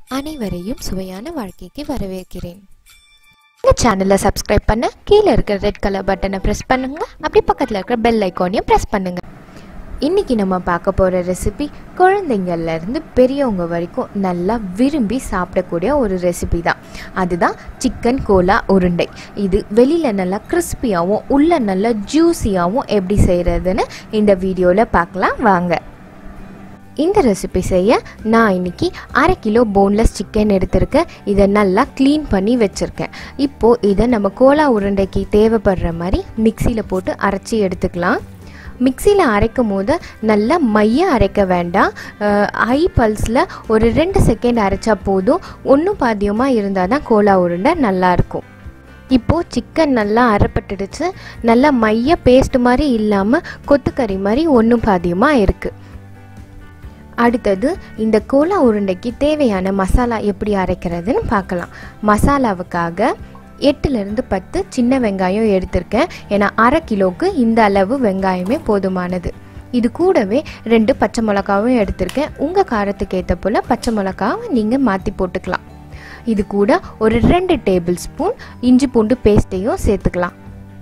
அனைவரையும் சுவையான வாழ்க்கைக்கு வரவேற்கிறேன் இந்த சேனலை சப்ஸ்கிரைப் பண்ண கீழே இருக்கிற ரெட் கலர் பட்டனை ப்ரெஸ் பண்ணுங்க அப்படி பக்கத்தில் இருக்கிற பெல் ஐக்கானையும் ப்ரெஸ் பண்ணுங்க இன்னைக்கு நம்ம பார்க்க போகிற ரெசிபி குழந்தைங்கள்ல இருந்து பெரியவங்க வரைக்கும் நல்லா விரும்பி சாப்பிடக்கூடிய ஒரு ரெசிபி தான் அதுதான் சிக்கன் கோலா உருண்டை இது வெளியில் நல்லா கிறிஸ்பியாகவும் உள்ள நல்லா ஜூஸியாகவும் எப்படி செய்கிறதுன்னு இந்த வீடியோவில் பார்க்கலாம் வாங்க இந்த ரெசிபி செய்ய நான் இன்னைக்கு அரை கிலோ போன்லெஸ் சிக்கன் எடுத்திருக்கேன் இதை நல்லா க்ளீன் பண்ணி வச்சுருக்கேன் இப்போது இதை நம்ம கோலா உருண்டைக்கு தேவைப்படுற மாதிரி மிக்சியில் போட்டு அரைச்சி எடுத்துக்கலாம் மிக்சியில் அரைக்கும் போது நல்லா மைய அரைக்க வேண்டாம் ஹை பல்ஸில் ஒரு ரெண்டு செகண்ட் அரைச்சா போதும் ஒன்றும் பாதியமாக இருந்தால் தான் கோலா உருண்டை நல்லாயிருக்கும் இப்போது சிக்கன் நல்லா அரைப்பட்டுடுச்சு நல்லா மைய பேஸ்ட் மாதிரி இல்லாமல் கொத்துக்கறி மாதிரி ஒன்றும் பாதியமாக இருக்குது அடுத்தது இந்த கோலா உருண்டைக்கு தேவையான மசாலா எப்படி அரைக்கிறதுன்னு பார்க்கலாம் மசாலாவுக்காக எட்டுலேருந்து பத்து சின்ன வெங்காயம் எடுத்திருக்கேன் ஏன்னா அரை கிலோவுக்கு இந்த அளவு வெங்காயமே போதுமானது இது கூடவே ரெண்டு பச்சை மிளகாவும் எடுத்திருக்கேன் உங்கள் காரத்துக்கு ஏற்ற போல் பச்சை மிளகாவை நீங்கள் மாற்றி போட்டுக்கலாம் இது கூட ஒரு ரெண்டு டேபிள் ஸ்பூன் இஞ்சி பூண்டு பேஸ்ட்டையும் சேர்த்துக்கலாம்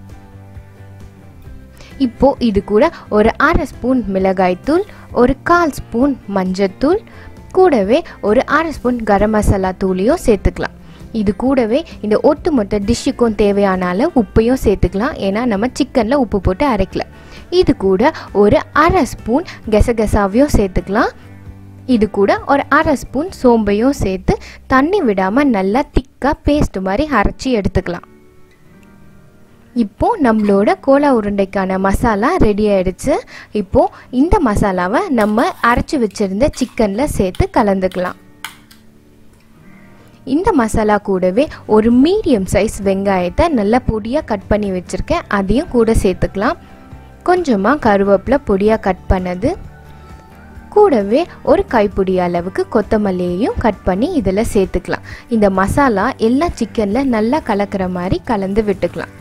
இப்போ இது கூட ஒரு அரை ஸ்பூன் மிளகாய்த்தூள் ஒரு கால் ஸ்பூன் மஞ்சத்தூள் கூடவே ஒரு அரை ஸ்பூன் கரம் மசாலா தூளையும் சேர்த்துக்கலாம் இது கூடவே இந்த ஒட்டுமொத்த டிஷ்ஷுக்கும் தேவையான அளவு உப்பையும் சேர்த்துக்கலாம் ஏன்னா நம்ம சிக்கனில் உப்பு போட்டு அரைக்கல இது கூட ஒரு அரை ஸ்பூன் கெசகெசாவையும் சேர்த்துக்கலாம் இது கூட ஒரு அரை ஸ்பூன் சோம்பையும் சேர்த்து தண்ணி விடாமல் நல்லா திக்காக பேஸ்ட் மாதிரி அரைச்சி எடுத்துக்கலாம் இப்போ நம்மளோட கோலா உருண்டைக்கான மசாலா ரெடி ஆயிடுச்சு இப்போ இந்த மசாலாவை நம்ம அரைச்சி வச்சிருந்த சிக்கன்ல சேர்த்து கலந்துக்கலாம் இந்த மசாலா கூடவே ஒரு மீடியம் சைஸ் வெங்காயத்தை நல்லா பொடியாக கட் பண்ணி வச்சுருக்கேன் அதையும் கூட சேர்த்துக்கலாம் கொஞ்சமாக கருவேப்பிலை பொடியாக கட் பண்ணது கூடவே ஒரு கைப்பிடி அளவுக்கு கொத்தமல்லியையும் கட் பண்ணி இதில் சேர்த்துக்கலாம் இந்த மசாலா எல்லா சிக்கனில் நல்லா கலக்கிற மாதிரி கலந்து விட்டுக்கலாம்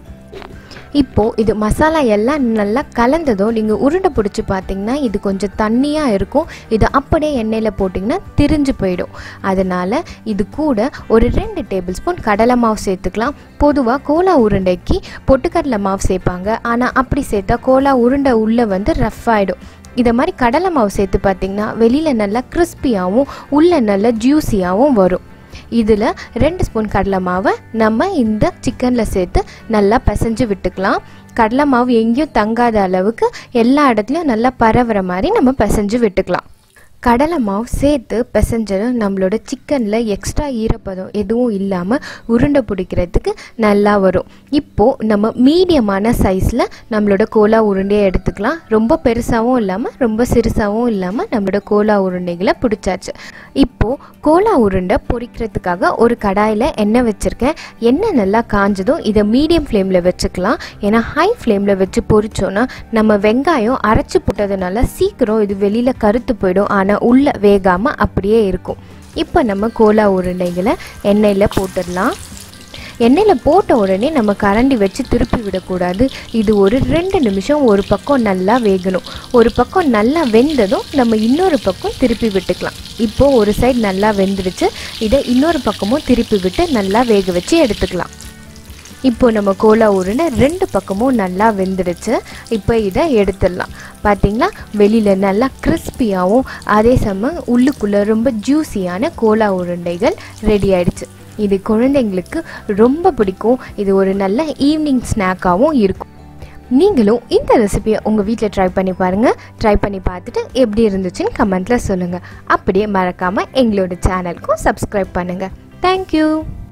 இப்போது இது மசாலா எல்லாம் நல்லா கலந்ததும் நீங்கள் உருண்டை பிடிச்சி பார்த்தீங்கன்னா இது கொஞ்சம் தண்ணியாக இருக்கும் இது அப்படியே எண்ணெயில் போட்டிங்கன்னா திரிஞ்சு போயிடும் அதனால் இது கூட ஒரு ரெண்டு டேபிள் ஸ்பூன் கடலை மாவு சேர்த்துக்கலாம் பொதுவாக கோலா உருண்டைக்கு பொட்டுக்கடலை மாவு சேர்ப்பாங்க ஆனால் அப்படி சேர்த்தா கோலா உருண்டை உள்ளே வந்து ரஃப் ஆகிடும் இதை மாதிரி கடலை மாவு சேர்த்து பார்த்திங்கன்னா வெளியில் நல்லா கிறிஸ்பியாகவும் உள்ளே நல்லா ஜூஸியாகவும் வரும் இதில் ரெண்டு ஸ்பூன் கடலை மாவை நம்ம இந்த சிக்கனில் சேர்த்து நல்லா பிசைஞ்சு விட்டுக்கலாம் கடலை மாவு எங்கேயும் தங்காத அளவுக்கு எல்லா இடத்துலையும் நல்லா பரவுற மாதிரி நம்ம பிசைஞ்சு விட்டுக்கலாம் கடலை மாவு சேர்த்து பிசைஞ்சதும் நம்மளோட சிக்கனில் எக்ஸ்ட்ரா ஈரப்பதம் எதுவும் இல்லாமல் உருண்டை பிடிக்கிறதுக்கு நல்லா வரும் இப்போது நம்ம மீடியமான சைஸில் நம்மளோட கோலா உருண்டையை எடுத்துக்கலாம் ரொம்ப பெருசாகவும் இல்லாமல் ரொம்ப சிறுசாகவும் இல்லாமல் நம்மளோட கோலா உருண்டைகளை பிடிச்சாச்சு இப்போது கோலா உருண்டை பொரிக்கிறதுக்காக ஒரு கடாயில் எண்ணெய் வச்சுருக்கேன் எண்ணெய் நல்லா காஞ்சதும் இதை மீடியம் ஃப்ளேமில் வச்சுக்கலாம் ஏன்னா ஹை ஃப்ளேமில் வச்சு பொரிச்சோன்னா நம்ம வெங்காயம் அரைச்சி போட்டதுனால சீக்கிரம் இது வெளியில் கருத்து போயிடும் ஆனால் உள்ளே வேகாமல் அப்படியே இருக்கும் இப்போ நம்ம கோலா உருண்டைகளை எண்ணெயில் போட்டுடலாம் எண்ணெயில் போட்ட உடனே நம்ம கரண்டி வச்சு திருப்பி விடக்கூடாது இது ஒரு ரெண்டு நிமிஷம் ஒரு பக்கம் நல்லா வேகணும் ஒரு பக்கம் நல்லா வெந்ததும் நம்ம இன்னொரு பக்கம் திருப்பி விட்டுக்கலாம் இப்போது ஒரு சைடு நல்லா வெந்துடுச்சு இதை இன்னொரு பக்கமும் திருப்பி விட்டு நல்லா வேக வச்சு எடுத்துக்கலாம் இப்போ நம்ம கோலா உருண்டை ரெண்டு பக்கமும் நல்லா வெந்துடுச்சு இப்போ இதை எடுத்துடலாம் பார்த்தீங்களா வெளியில் நல்லா கிறிஸ்பியாகவும் அதே சமயம் உள்ளுக்குள்ளே ரொம்ப ஜூஸியான கோலா உருண்டைகள் ரெடி ஆயிடுச்சு இது குழந்தைங்களுக்கு ரொம்ப பிடிக்கும் இது ஒரு நல்ல ஈவினிங் ஸ்நாக்காகவும் இருக்கும் நீங்களும் இந்த ரெசிபியை உங்கள் வீட்டில் ட்ரை பண்ணி பாருங்கள் ட்ரை பண்ணி பார்த்துட்டு எப்படி இருந்துச்சுன்னு கமெண்ட்டில் சொல்லுங்கள் அப்படியே மறக்காமல் எங்களோட சேனலுக்கும் சப்ஸ்கிரைப் பண்ணுங்கள் தேங்க்யூ